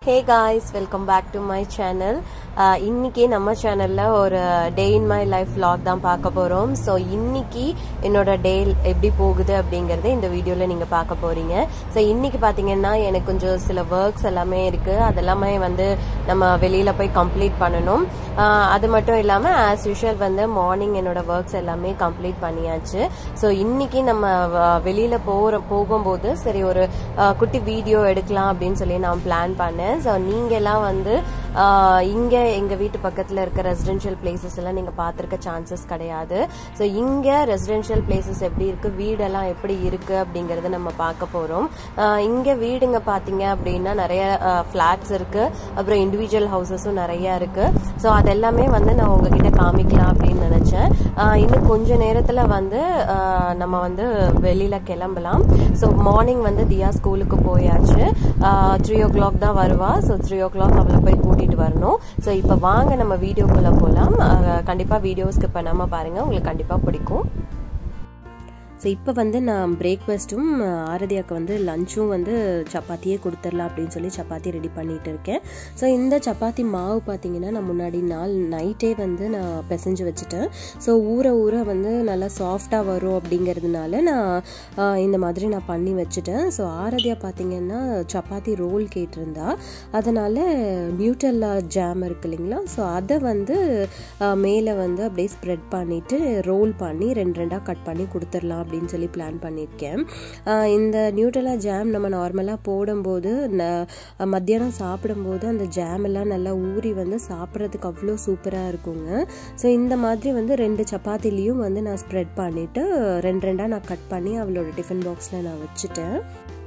Hey guys welcome back to my channel இன்னைக்கு நம்ம சேனல்ல ஒரு day in my life vlog தான் பார்க்க போறோம் ஸோ இன்னைக்கு என்னோட டே எப்படி போகுது அப்படிங்கறத இந்த வீடியோல நீங்க பார்க்க போறீங்க ஸோ இன்னைக்கு பாத்தீங்கன்னா எனக்கு கொஞ்சம் சில ஒர்க்ஸ் எல்லாமே இருக்கு அதெல்லாமே வந்து நம்ம வெளியில போய் கம்ப்ளீட் பண்ணணும் ஆஹ் அது மட்டும் இல்லாம ஆஸ் யூஷுவல் வந்து மார்னிங் என்னோட ஒர்க்ஸ் எல்லாமே கம்ப்ளீட் பண்ணியாச்சு ஸோ இன்னைக்கு நம்ம வ- வெளியில போற போகும்போது சரி ஒரு ஆஹ் குட்டி வீடியோ எடுக்கலாம் அப்படின்னு சொல்லி நான் பிளான் பண்ணேன் ஸோ நீங்க எல்லாம் வந்து ஆஹ் இங்க எங்க வீட்டு பக்கத்துல இருக்க ரெசிடென்ஷியல் பிளேசஸ் எல்லாம் நீங்க பார்த்திருக்க சான்சஸ் கிடையாது ஸோ இங்க ரெசிடென்ஷியல் பிளேசஸ் எப்படி இருக்கு வீடெல்லாம் எப்படி இருக்கு அப்படிங்கறத நம்ம பார்க்க போறோம் ஆஹ் இங்க வீடுங்க பாத்தீங்க அப்படின்னா நிறைய ஃபிளாட்ஸ் இருக்கு அப்புறம் இண்டிவிஜுவல் ஹவுசஸும் நிறைய இருக்கு ஸோ அதெல்லாமே வந்து நான் உங்ககிட்ட காமிக்கலாம் அப்படின்னு நினைச்சேன் ஆஹ் இன்னும் கொஞ்ச நேரத்துல வந்து ஆஹ் நம்ம வந்து வெளியில கிளம்பலாம் ஸோ மார்னிங் வந்து தியா ஸ்கூலுக்கு போயாச்சு த்ரீ ஓ கிளாக் தான் வருவா ஸோ த்ரீ ஓ கிளாக் அவளை போய் கூட்டிட்டு வரணும் ஸோ இப்போ வாங்க நம்ம வீடியோக்குள்ள போகலாம் கண்டிப்பா வீடியோ ஸ்கிப் பண்ணாம பாருங்க உங்களுக்கு கண்டிப்பா பிடிக்கும் ஸோ இப்போ வந்து நான் பிரேக்ஃபாஸ்ட்டும் ஆரதியாக்கு வந்து லஞ்சும் வந்து சப்பாத்தியே கொடுத்துடலாம் அப்படின்னு சொல்லி சப்பாத்தி ரெடி பண்ணிட்டு இருக்கேன் ஸோ இந்த சப்பாத்தி மாவு பார்த்தீங்கன்னா நான் முன்னாடி நாள் நைட்டே வந்து நான் பிசைஞ்சு வச்சுட்டேன் ஸோ ஊற ஊற வந்து நல்லா சாஃப்டாக வரும் அப்படிங்கிறதுனால நான் ஆஹ், இந்த மாதிரி நான் பண்ணி வச்சுட்டேன் ஸோ ஆரதியா பார்த்தீங்கன்னா சப்பாத்தி ரோல் கேட்டிருந்தா அதனால் நியூட்டல்லா ஜாம் இருக்கு இல்லைங்களா ஸோ அதை வந்து ஆஹ், மேலே வந்து அப்படியே ஸ்ப்ரெட் பண்ணிவிட்டு ரோல் பண்ணி ரெண்டு ரெண்டாக கட் பண்ணி கொடுத்துடலாம் அப்படின்னு சொல்லி பிளான் பண்ணியிருக்கேன் ஆஹ், இந்த நியூட்டலா ஜாம் நம்ம நார்மலாக போடும்போது ந- மத்தியானம் சாப்பிடும்போது அந்த ஜாம் எல்லாம் நல்லா ஊறி வந்து சாப்பிட்றதுக்கு அவ்வளோ சூப்பராக இருக்குங்க ஸோ இந்த மாதிரி வந்து ரெண்டு சப்பாத்திலையும் வந்து நான் ஸ்ப்ரெட் பண்ணிவிட்டு ரெண்டு ரெண்டாக நான் கட் பண்ணி அவளோட டிஃபன் பாக்ஸில் நான் வச்சுட்டேன்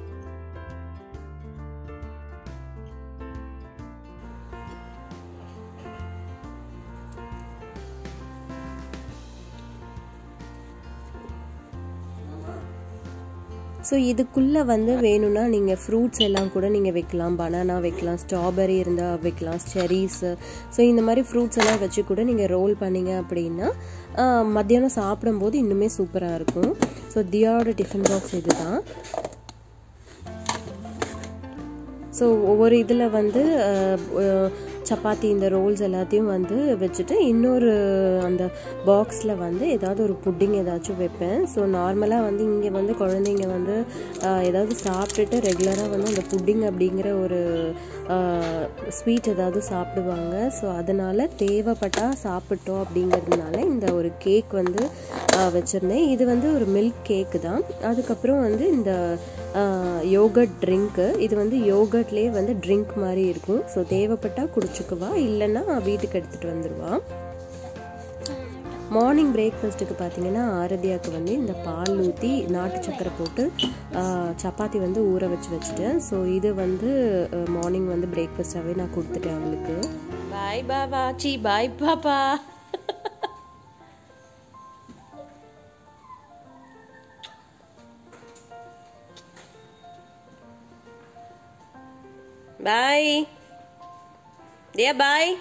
ஸோ இதுக்குள்ளே வந்து வேணும்னா நீங்கள் ஃப்ரூட்ஸ் எல்லாம் கூட நீங்கள் வைக்கலாம் பனானா வைக்கலாம் ஸ்ட்ராபெரி இருந்தால் வைக்கலாம் செரீஸு ஸோ இந்த மாதிரி ஃப்ரூட்ஸ் எல்லாம் வச்சு கூட நீங்கள் ரோல் பண்ணீங்க அப்படின்னா ஆஹ், மத்தியானம் சாப்பிடும்போது இன்னுமே சூப்பராக இருக்கும் ஸோ தியாவோட டிஃபன் பாக்ஸ் இதுதான் ஸோ ஒவ்வொரு இதில் வந்து அஹ், அஹ், சப்பாத்தி இந்த ரோல்ஸ் எல்லாத்தையும் வந்து வச்சுட்டு இன்னொரு அந்த பாக்ஸில் வந்து ஏதாவது ஒரு புட்டிங் ஏதாச்சும் வைப்பேன் ஸோ நார்மலாக வந்து இங்கே வந்து குழந்தைங்க வந்து அஹ், ஏதாவது சாப்பிட்டுட்டு ரெகுலராக வந்து அந்த புட்டிங் அப்படிங்கிற ஒரு ஸ்வீட் ஏதாவது சாப்பிடுவாங்க ஸோ அதனால் தேவைப்பட்டால் சாப்பிட்டோம் அப்படிங்கிறதுனால இந்த ஒரு கேக் வந்து அஹ், வச்சுருந்தேன் இது வந்து ஒரு மில்க் கேக்கு தான் அதுக்கப்புறம் வந்து இந்த யோகட் ட்ரிங்க்கு இது வந்து யோகட்லேயே வந்து ட்ரிங்க் மாதிரி இருக்கும் ஸோ தேவைப்பட்டால் குடிச்சுக்குவா இல்லைன்னா வீட்டுக்கு எடுத்துகிட்டு வந்துடுவா மார்னிங் பிரேக்ஃபாஸ்ட்டுக்கு பார்த்தீங்கன்னா ஆரதியாவுக்கு வந்து இந்த பால் ஊற்றி நாட்டு சக்கரை போட்டு ஆ, சப்பாத்தி வந்து ஊற வச்சு வச்சுட்டேன் ஸோ இது வந்து மார்னிங் வந்து பிரேக்ஃபாஸ்ட்டாகவே நான் கொடுத்துட்டேன் அவளுக்கு பாய் பாபா சி பாய் பாப்பா பாய் தியா பாய்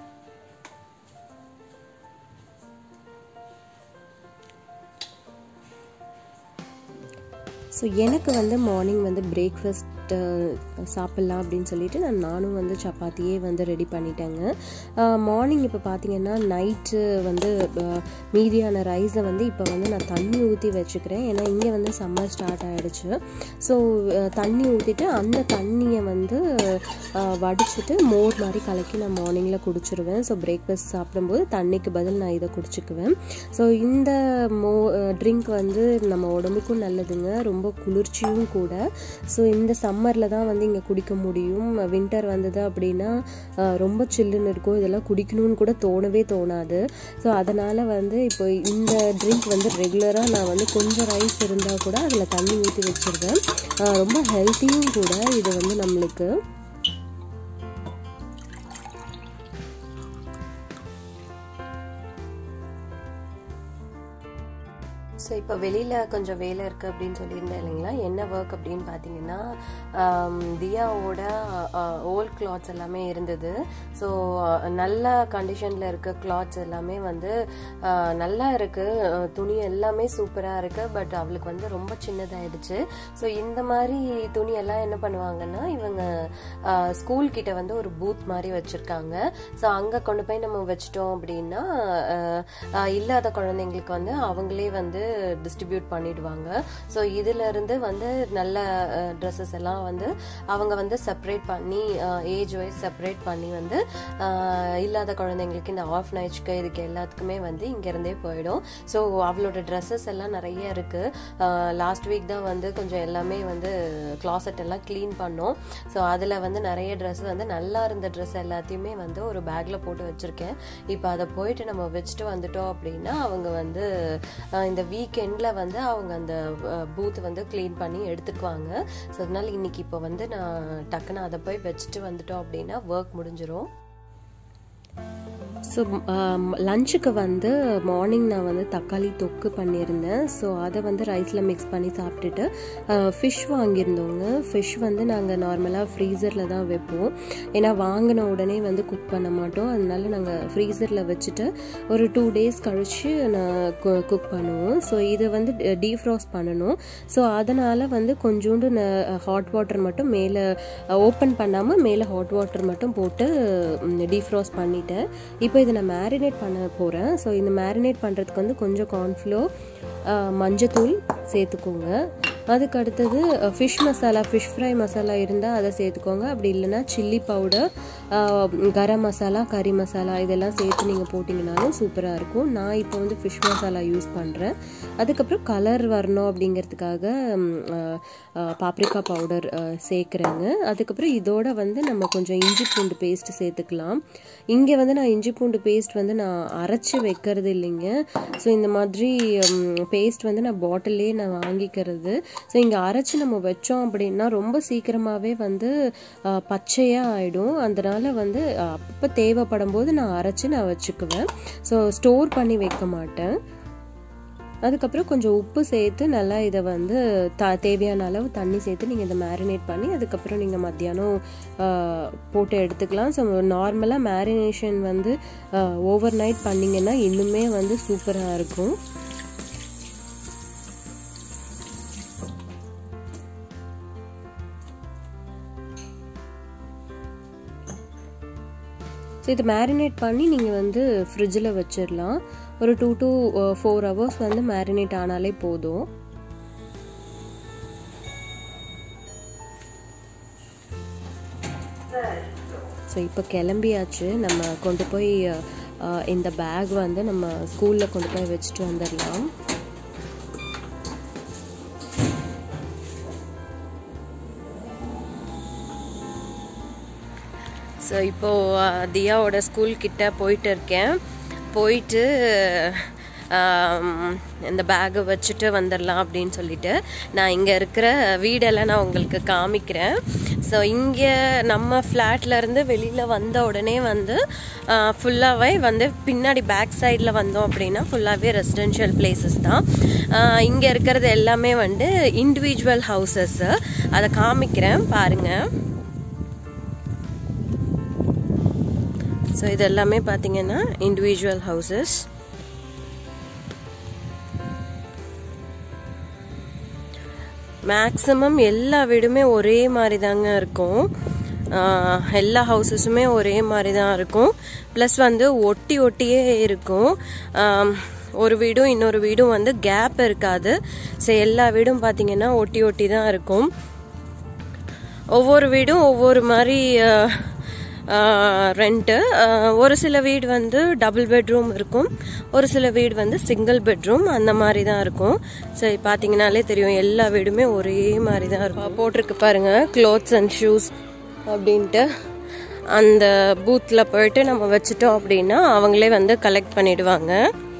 ஸோ எனக்கு வந்து மார்னிங் வந்து பிரேக்ஃபாஸ்ட் சாப்பிட்லாம் அப்படின்னு சொல்லிட்டு நான் நானும் வந்து சப்பாத்தியே வந்து ரெடி பண்ணிட்டேங்க மார்னிங் இப்போ பார்த்தீங்கன்னா நைட்டு வந்து அஹ், மீதியான ரைஸை வந்து இப்போ வந்து நான் தண்ணி ஊற்றி வச்சுக்கிறேன் ஏன்னா இங்கே வந்து சம்மர் ஸ்டார்ட் ஆகிடுச்சு ஸோ தண்ணி ஊற்றிட்டு அந்த தண்ணியை வந்து அஹ், வடிச்சிட்டு மோர் மாதிரி கலக்கி நான் மார்னிங்கில் குடிச்சிருவேன் ஸோ பிரேக்ஃபாஸ்ட் சாப்பிடும்போது தண்ணிக்கு பதில் நான் இதை குடிச்சுக்குவேன் ஸோ இந்த மோ ட்ரிங்க் வந்து நம்ம உடம்புக்கும் நல்லதுங்க ரொம்ப குளிர்ச்சியும் கூட ஸோ இந்த சம்மரில் தான் வந்து இங்கே குடிக்க முடியும் வின்டர் வந்தது அப்படின்னா அஹ், ரொம்ப சில்லுன்னு இருக்கும் இதெல்லாம் குடிக்கணும்னு கூட தோணவே தோணாது ஸோ அதனால் வந்து இப்போ இந்த ட்ரிங்க் வந்து ரெகுலராக நான் வந்து கொஞ்சம் ரைஸ் இருந்தால் கூட அதில் தண்ணி ஊற்றி வச்சுருவேன் அஹ், ரொம்ப ஹெல்த்தியும் கூட இது வந்து நம்மளுக்கு ஸோ இப்போ வெளியில் கொஞ்சம் வேலை இருக்குது அப்படின்னு சொல்லியிருந்தேன் இல்லைங்களா என்ன ஒர்க் அப்படின்னு பார்த்தீங்கன்னா ஆம், தியாவோட ஓல்ட் கிளாத்ஸ் எல்லாமே இருந்தது ஸோ நல்ல கண்டிஷனில் இருக்க கிளாத்ஸ் எல்லாமே வந்து ஆ, நல்லா இருக்குது துணி எல்லாமே சூப்பராக இருக்குது பட் அவளுக்கு வந்து ரொம்ப சின்னதாயிடுச்சு ஸோ இந்த மாதிரி துணி எல்லாம் என்ன பண்ணுவாங்கன்னா இவங்க ஸ்கூல் கிட்ட வந்து ஒரு பூத் மாதிரி வச்சிருக்காங்க ஸோ அங்கே கொண்டு போய் நம்ம வச்சிட்டோம் அப்படின்னா அஹ், அஹ், இல்லாத குழந்தைங்களுக்கு வந்து அவங்களே வந்து டிஸ்ட்ரிபியூட் பண்ணிடுவாங்க ஸோ இதுல இருந்து வந்து நல்ல ட்ரெஸ்ஸஸ் எல்லாம் வந்து அவங்க வந்து செப்பரேட் பண்ணி ஏஜ் வைஸ் செப்பரேட் பண்ணி வந்து அஹ், இல்லாத குழந்தைங்களுக்கு இந்த ஆஃப் நைட்ஸ்க்கு இதுக்கு எல்லாத்துக்குமே வந்து இங்கேருந்தே போயிடும் ஸோ அவளோட ட்ரெஸ்ஸஸ் எல்லாம் நிறைய இருக்கு லாஸ்ட் வீக் தான் வந்து கொஞ்சம் எல்லாமே வந்து கிளாசெட் எல்லாம் க்ளீன் பண்ணோம் ஸோ அதில் வந்து நிறைய ட்ரெஸ் வந்து நல்லா இருந்த ட்ரெஸ் எல்லாத்தையுமே வந்து ஒரு பேக்கில் போட்டு வச்சுருக்கேன் இப்போ அதை போயிட்டு நம்ம வச்சுட்டு வந்துட்டோம் அப்படின்னா அவங்க வந்து அஹ், இந்த வீக்கெண்டில் வந்து அவங்க அந்த பூத் வந்து க்ளீன் பண்ணி எடுத்துக்குவாங்க ஸோ அதனால இன்னைக்கு இப்போ வந்து நான் டக்குன்னு அதை போய் வச்சுட்டு வந்துட்டோம் அப்படின்னா ஒர்க் முடிஞ்சிரும் ஸோ லஞ்சுக்கு வந்து மார்னிங் நான் வந்து தக்காளி தொக்கு பண்ணியிருந்தேன் ஸோ அதை வந்து ரைஸில் மிக்ஸ் பண்ணி சாப்பிட்டுட்டு ஃபிஷ் வாங்கியிருந்தோங்க ஃபிஷ் வந்து நாங்கள் நார்மலாக ஃப்ரீசரில் தான் வைப்போம் ஏன்னா வாங்கின உடனே வந்து குக் பண்ண மாட்டோம் அதனால நாங்கள் ஃப்ரீசரில் வச்சுட்டு ஒரு டூ டேஸ் கழித்து நான் குக் பண்ணுவோம் ஸோ இதை வந்து டீஃப்ராஸ்ட் பண்ணணும் ஸோ அதனால் வந்து கொஞ்சோண்டு ஹாட் வாட்டர் மட்டும் மேலே ஓப்பன் பண்ணாமல் மேலே ஹாட் வாட்டர் மட்டும் போட்டு டீஃப்ராஸ்ட் பண்ணிட்டேன் இப்போ இதை நான் மேரினேட் பண்ண போகிறேன் ஸோ இந்த மேரினேட் பண்ணுறதுக்கு வந்து கொஞ்சம் கார்ன்ஃப்ளோர் மஞ்சத்தூள் சேர்த்துக்கோங்க அதுக்கு அடுத்தது fish masala fish fry masala இருந்தால் அதை சேர்த்துக்கோங்க அப்படி இல்லைன்னா சில்லி பவுடர் கரம் மசாலா கறி மசாலா இதெல்லாம் சேர்த்து நீங்கள் போட்டிங்கனாலும் சூப்பராக இருக்கும் நான் இப்போ வந்து ஃபிஷ் மசாலா யூஸ் பண்ணுறேன் அதுக்கப்புறம் கலர் வரணும் அப்படிங்கிறதுக்காக பாப்ரிக்கா பவுடர் சேர்க்குறேங்க அதுக்கப்புறம் இதோட வந்து நம்ம கொஞ்சம் இஞ்சி பூண்டு பேஸ்ட் சேர்த்துக்கலாம் இங்கே வந்து நான் இஞ்சி பூண்டு பேஸ்ட் வந்து நான் அரைச்சி வைக்கிறது இல்லைங்க ஸோ இந்த மாதிரி பேஸ்ட் வந்து நான் பாட்டிலே நான் வாங்கிக்கிறது ஸோ இங்கே அரைச்சி நம்ம வச்சோம் அப்படின்னா ரொம்ப சீக்கிரமாகவே வந்து பச்சையாக ஆகிடும் அதனால் வந்து அப்பப்போ தேவைப்படும் போது நான் அரைச்சி நான் வச்சுக்குவேன் ஸோ ஸ்டோர் பண்ணி வைக்க மாட்டேன் அதுக்கப்புறம் கொஞ்சம் உப்பு சேர்த்து நல்லா இதை வந்து த தேவையான அளவு தண்ணி சேர்த்து நீங்கள் இதை மேரினேட் பண்ணி அதுக்கப்புறம் நீங்கள் மத்தியானம் போட்டு எடுத்துக்கலாம் ஸோ நார்மலாக மேரினேஷன் வந்து ஓவர் நைட் பண்ணிங்கன்னா இன்னுமே வந்து சூப்பராக இருக்கும் ஸோ இது மேரினேட் பண்ணி நீங்கள் வந்து ஃப்ரிட்ஜில் வச்சிடலாம் ஒரு டூ டு ஃபோர் ஹவர்ஸ் வந்து மேரினேட் ஆனாலே போதும் ஸோ இப்போ கிளம்பியாச்சு நம்ம கொண்டு போய் இந்த பேக் வந்து நம்ம ஸ்கூலில் கொண்டு போய் வச்சுட்டு வந்துடலாம் ஸோ இப்போது தியாவோட ஸ்கூல் கிட்ட போயிட்டு இருக்கேன் போயிட்டு இந்த பேக்கை வச்சுட்டு வந்துடலாம் அப்படின்னு சொல்லிட்டு நான் இங்கே இருக்கிற வீடெல்லாம் நான் உங்களுக்கு காமிக்கிறேன் ஸோ இங்கே நம்ம ஃப்ளாட்லேருந்து வெளியில் வந்த உடனே வந்து ஃபுல்லாகவே வந்து பின்னாடி பேக் சைடில் வந்தோம் அப்படின்னா ஃபுல்லாகவே ரெசிடென்ஷியல் பிளேசஸ் தான் இங்கே இருக்கிறது எல்லாமே வந்து இண்டிவிஜுவல் ஹவுசஸ்ஸு அதை காமிக்கிறேன் பாருங்கள் ஸோ இது எல்லாமே பார்த்தீங்கன்னா இண்டிவிஜுவல் ஹவுசஸ் மேக்ஸிமம் எல்லா வீடுமே ஒரே மாதிரி தாங்க இருக்கும் எல்லா ஹவுசஸுமே ஒரே மாதிரி தான் இருக்கும் ப்ளஸ் வந்து ஒட்டி ஒட்டியே இருக்கும் ஒரு வீடும் இன்னொரு வீடும் வந்து கேப் இருக்காது ஸோ எல்லா வீடும் பார்த்தீங்கன்னா ஒட்டி ஒட்டி தான் இருக்கும் ஒவ்வொரு வீடும் ஒவ்வொரு மாதிரி ரெண்ட்டு ஒரு சில வீடு வந்து டபுள் பெட்ரூம் இருக்கும் ஒரு சில வீடு வந்து சிங்கிள் பெட்ரூம் அந்த மாதிரி தான் இருக்கும் சரி பார்த்தீங்கனாலே தெரியும் எல்லா வீடுமே ஒரே மாதிரி தான் இருக்கும் போட்டிருக்கு பாருங்க க்ளோத்ஸ் அண்ட் ஷூஸ் அப்படின்ட்டு அந்த பூத்தில் போயிட்டு நம்ம வச்சுட்டோம் அப்படின்னா அவங்களே வந்து கலெக்ட் பண்ணிடுவாங்க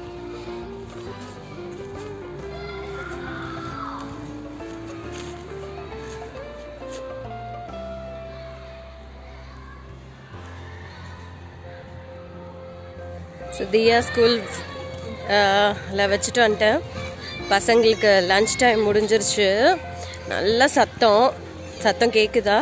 ஸோ தியா ஸ்கூல் வச்சுட்டு வந்துட்டேன் பசங்களுக்கு லன்ச் டைம் முடிஞ்சிருச்சு நல்ல சத்தம் சத்தம் கேட்குதா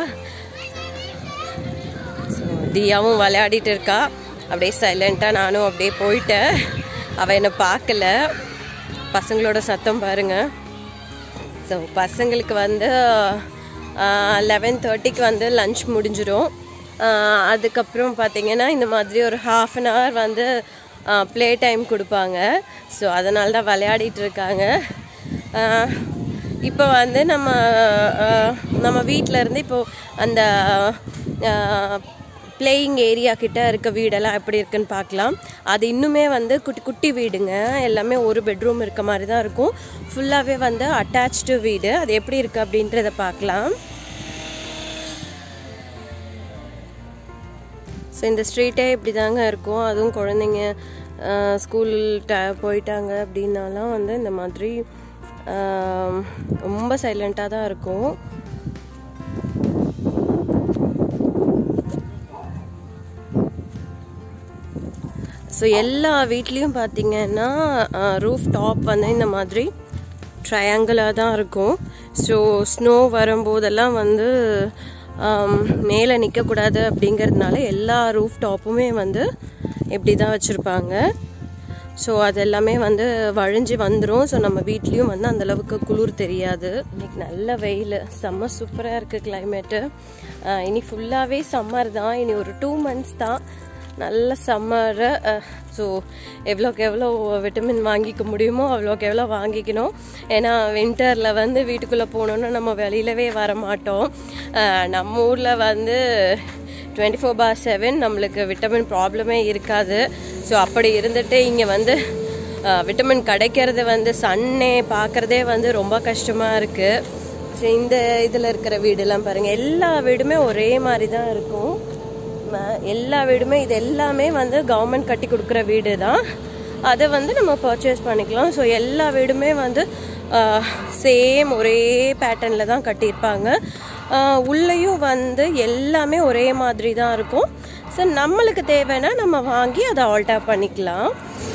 ஸோ தியாவும் விளையாடிட்டு இருக்கா அப்படியே சைலண்ட்டாக நானும் அப்படியே போயிட்டேன் அவள் என்னை பார்க்கல பசங்களோட சத்தம் பாருங்க ஸோ பசங்களுக்கு வந்து லெவன் தேர்ட்டிக்கு வந்து லஞ்ச் முடிஞ்சிடும் அதுக்கப்புறம் பார்த்தீங்கன்னா இந்த மாதிரி ஒரு ஹாஃப் அன் ஹவர் வந்து ப்ளே டைம் கொடுப்பாங்க ஸோ அதனால தான் விளையாடிட்டு இருக்காங்க இப்போ வந்து நம்ம ஆஹ், நம்ம வீட்டில் இருந்து இப்போ அந்த பிளேயிங் ஏரியா கிட்ட இருக்க வீடெல்லாம் எப்படி இருக்குன்னு பார்க்கலாம் அது இன்னுமே வந்து குட்டி குட்டி வீடுங்க எல்லாமே ஒரு பெட்ரூம் இருக்க மாதிரி தான் இருக்கும் ஃபுல்லாகவே வந்து அட்டாச்டு வீடு அது எப்படி இருக்குது அப்படின்றத பார்க்கலாம் ஸோ இந்த ஸ்ட்ரீட்டே இப்படி தாங்க இருக்கும் அதுவும் குழந்தைங்க ஸ்கூல் ட போயிட்டாங்க அப்படின்னாலாம் வந்து இந்த மாதிரி ஆஹ், ரொம்ப சைலண்ட்டாக தான் இருக்கும் ஸோ எல்லா வீட்லேயும் பார்த்தீங்கன்னா ரூஃப் டாப் வந்து இந்த மாதிரி ட்ரையாங்கிளாக தான் இருக்கும் ஸோ ஸ்னோ வரும்போதெல்லாம் வந்து ஆம், மேலே நிற்கக்கூடாது அப்படிங்கிறதுனால எல்லா ரூஃப் டாப்புமே வந்து இப்படி தான் வச்சுருப்பாங்க ஸோ அது எல்லாமே வந்து வழிஞ்சு வந்துடும் ஸோ நம்ம வீட்லேயும் வந்து அந்த அளவுக்கு குளிர் தெரியாது இன்னைக்கு நல்ல வெயில் செம்ம சூப்பராக இருக்குது கிளைமேட்டு இனி ஃபுல்லாகவே சம்மர் தான் இனி ஒரு டூ மந்த்ஸ் தான் நல்ல சம்மரு ஸோ எவ்வளோக்கு எவ்வளோ விட்டமின் வாங்கிக்க முடியுமோ அவ்வளோக்கு எவ்வளோ வாங்கிக்கணும் ஏன்னா வின்டரில் வந்து வீட்டுக்குள்ளே போகணுன்னா நம்ம வெளியிலவே வர மாட்டோம் அஹ் நம்ம ஊரில் வந்து டுவெண்ட்டி ஃபோர் பார் செவன் நம்மளுக்கு விட்டமின் ப்ராப்ளமே இருக்காது ஸோ அப்படி இருந்துட்டு இங்கே வந்து விட்டமின் கிடைக்கிறது வந்து சன்னே பார்க்குறதே வந்து ரொம்ப கஷ்டமாக இருக்குது ஸோ இந்த இதில் இருக்கிற வீடெல்லாம் பாருங்கள் எல்லா வீடுமே ஒரே மாதிரி தான் இருக்கும் ம- எல்லா வீடுமே இது எல்லாமே வந்து கவர்மெண்ட் கட்டி கொடுக்குற வீடு தான் அதை வந்து நம்ம பர்ச்சேஸ் பண்ணிக்கலாம் ஸோ எல்லா வீடுமே வந்து சேம் ஒரே பேட்டர்னில் தான் கட்டியிருப்பாங்க ஆஹ் உள்ளேயும் வந்து எல்லாமே ஒரே மாதிரி தான் இருக்கும் ஸோ நம்மளுக்கு தேவைன்னா நம்ம வாங்கி அதை ஆல்டர் பண்ணிக்கலாம்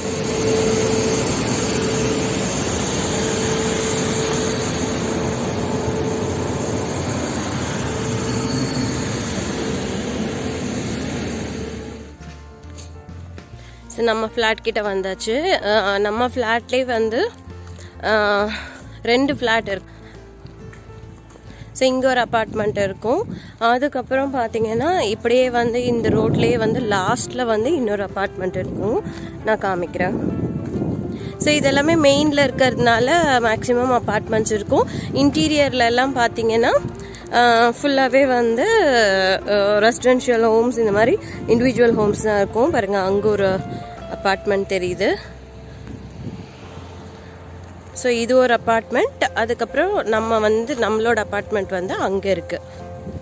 ஸோ நம்ம ஃப்ளாட் கிட்ட வந்தாச்சு அஹ் நம்ம ஃப்ளாட்லேயே வந்து அஹ், ரெண்டு ஃப்ளாட் இருக்கு ஸோ இங்கே ஒரு அப்பார்ட்மெண்ட் இருக்கும் அதுக்கப்புறம் பார்த்தீங்கன்னா இப்படியே வந்து இந்த ரோட்லேயே வந்து லாஸ்ட்டில் வந்து இன்னொரு அப்பார்ட்மெண்ட் இருக்கும் நான் காமிக்கிறேன் ஸோ இதெல்லாமே மெயினில் இருக்கிறதுனால மேக்ஸிமம் அப்பார்ட்மெண்ட்ஸ் இருக்கும் இன்டீரியர்ல எல்லாம் பார்த்தீங்கன்னா ஃபுல்லாகவே வந்து ரெசிடென்ஷியல் ஹோம்ஸ் இந்த மாதிரி இண்டிவிஜுவல் ஹோம்ஸ் தான் இருக்கும் பாருங்கள் அங்கே ஒரு அப்பார்ட்மெண்ட் தெரியுது ஸோ இது ஒரு அப்பார்ட்மெண்ட் அதுக்கப்புறம் நம்ம வந்து நம்மளோட அப்பார்ட்மெண்ட் வந்து அங்கே இருக்குது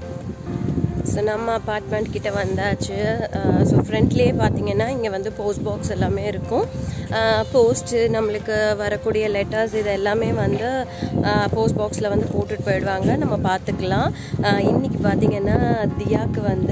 ஸோ நம்ம அப்பார்ட்மெண்ட் கிட்ட வந்தாச்சு ஸோ ஃப்ரண்ட்லேயே பார்த்தீங்கன்னா இங்கே வந்து போஸ்ட் பாக்ஸ் எல்லாமே இருக்கும் போஸ்ட்டு நம்மளுக்கு வரக்கூடிய லெட்டர்ஸ் இது எல்லாமே வந்து போஸ்ட் பாக்ஸில் வந்து போட்டுட்டு போயிடுவாங்க நம்ம பார்த்துக்கலாம் ஆஹ் இன்னைக்கு பார்த்தீங்கன்னா தியாக்கு வந்து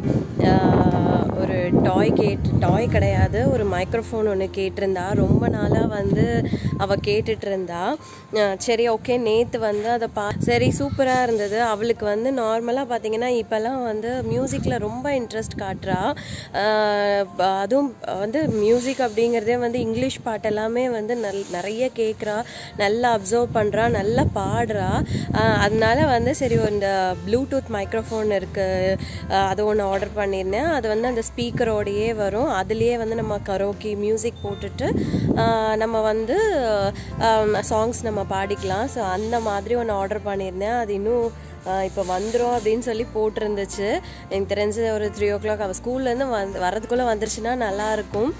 ஆஹ் ஒரு டாய் கேட் டாய் கிடையாது ஒரு மைக்ரோஃபோன் ஒன்று கேட்டிருந்தா ரொம்ப நாளாக வந்து அவள் கேட்டுட்டு இருந்தா அஹ் சரி ஓகே நேற்று வந்து அதை பா சரி சூப்பராக இருந்தது அவளுக்கு வந்து நார்மலாக பார்த்தீங்கன்னா இப்போல்லாம் வந்து மியூசிக்கில் ரொம்ப இன்ட்ரெஸ்ட் காட்டுறா அஹ் ப- அதுவும் வந்து மியூசிக் அப்படிங்கிறதே வந்து இங்கிலீஷ் பாட்டெல்லாமே வந்து நல் நிறைய கேட்குறா நல்லா அப்சர்வ் பண்ணுறா நல்லா பாடுறா அஹ் அதனால வந்து சரி இந்த ப்ளூடூத் மைக்ரோஃபோன் இருக்குது அது ஒன்று ஆர்டர் பண்ணியிருந்தேன் அது வந்து அந்த ஸ்பீக்கரோடையே வரும் அதுலேயே வந்து நம்ம கரோக்கி மியூசிக் போட்டுட்டு ஆஹ் நம்ம வந்து சாங்ஸ் நம்ம பாடிக்கலாம் ஸோ அந்த மாதிரி ஒன்று ஆர்டர் பண்ணியிருந்தேன் அது இன்னும் இப்போ வந்துடும் அப்படின்னு சொல்லி போட்டிருந்துச்சு எனக்கு தெரிஞ்சு ஒரு த்ரீ ஓ கிளாக் அவள் ஸ்கூல்லேருந்து வந்து வரதுக்குள்ளே வந்துருச்சுன்னா நல்லாயிருக்கும்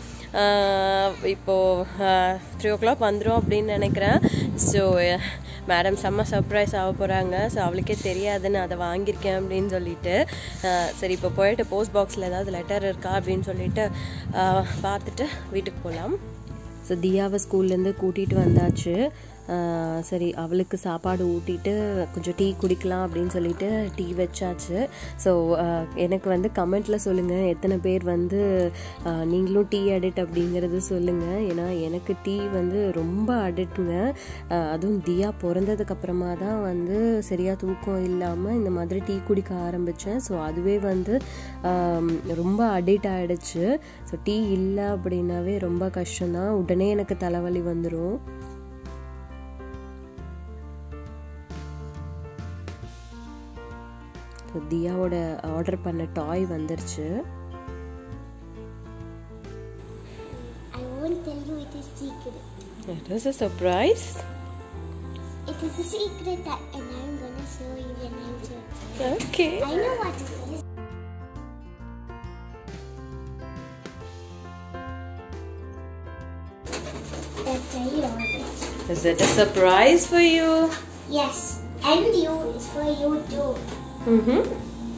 இப்போது த்ரீ ஓ கிளாக் வந்துடும் அப்படின்னு நினைக்கிறேன் ஸோ மேடம் செம்ம சர்ப்ரைஸ் ஆக போகிறாங்க ஸோ அவளுக்கே தெரியாதுன்னு அதை வாங்கியிருக்கேன் அப்படின்னு சொல்லிட்டு அஹ் சரி இப்போ போயிட்டு போஸ்ட் பாக்ஸில் ஏதாவது லெட்டர் இருக்கா அப்படின்னு சொல்லிட்டு அஹ் பார்த்துட்டு வீட்டுக்கு போகலாம் ஸோ தியாவை ஸ்கூல்லேருந்து கூட்டிகிட்டு வந்தாச்சு ஆஹ் சரி அவளுக்கு சாப்பாடு ஊட்டிட்டு கொஞ்சம் டீ குடிக்கலாம் அப்படின்னு சொல்லிட்டு டீ வச்சாச்சு ஸோ எனக்கு வந்து கமெண்ட்டில் சொல்லுங்கள் எத்தனை பேர் வந்து ஆஹ் நீங்களும் டீ அடிக்ட் அப்படிங்கிறது சொல்லுங்கள் ஏன்னா எனக்கு டீ வந்து ரொம்ப அடிக்ட்டுங்க அதுவும் தியா பிறந்ததுக்கு அப்புறமா தான் வந்து சரியாக தூக்கம் இல்லாமல் இந்த மாதிரி டீ குடிக்க ஆரம்பித்தேன் ஸோ அதுவே வந்து ஆம், ரொம்ப அடிக்ட் ஆகிடுச்சு ஸோ டீ இல்லை அப்படின்னாவே ரொம்ப கஷ்டம்தான் உடனே எனக்கு தலைவலி வந்துடும் So, தியாவோட ஆர்டர் பண்ண டாய் வந்துருச்சு I won't tell you it is secret. It was a surprise. It is a secret that, and I'm gonna show you when I'm sure. Okay. I know what it is. That's a order. Is it a surprise for you? Yes, and you is for you too. Mm-hmm.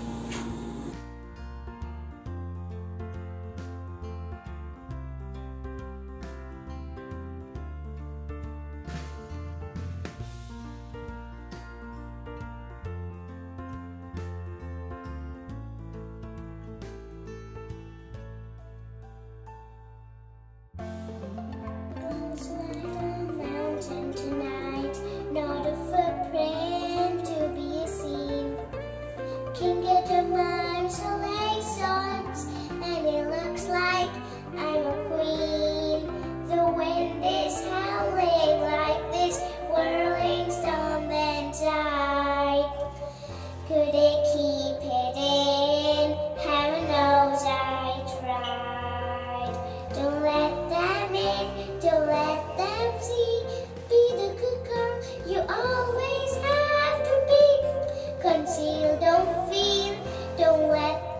Goes like a mountain tonight, not a footprint to be seen. Can get a mind so songs, and it looks like I'm a queen. The wind is howling like this whirling storm and tide. Could it keep it in? Heaven knows I tried. Don't let them in, don't let them see. Be the good girl you always have to be. Conceal, don't feel, don't let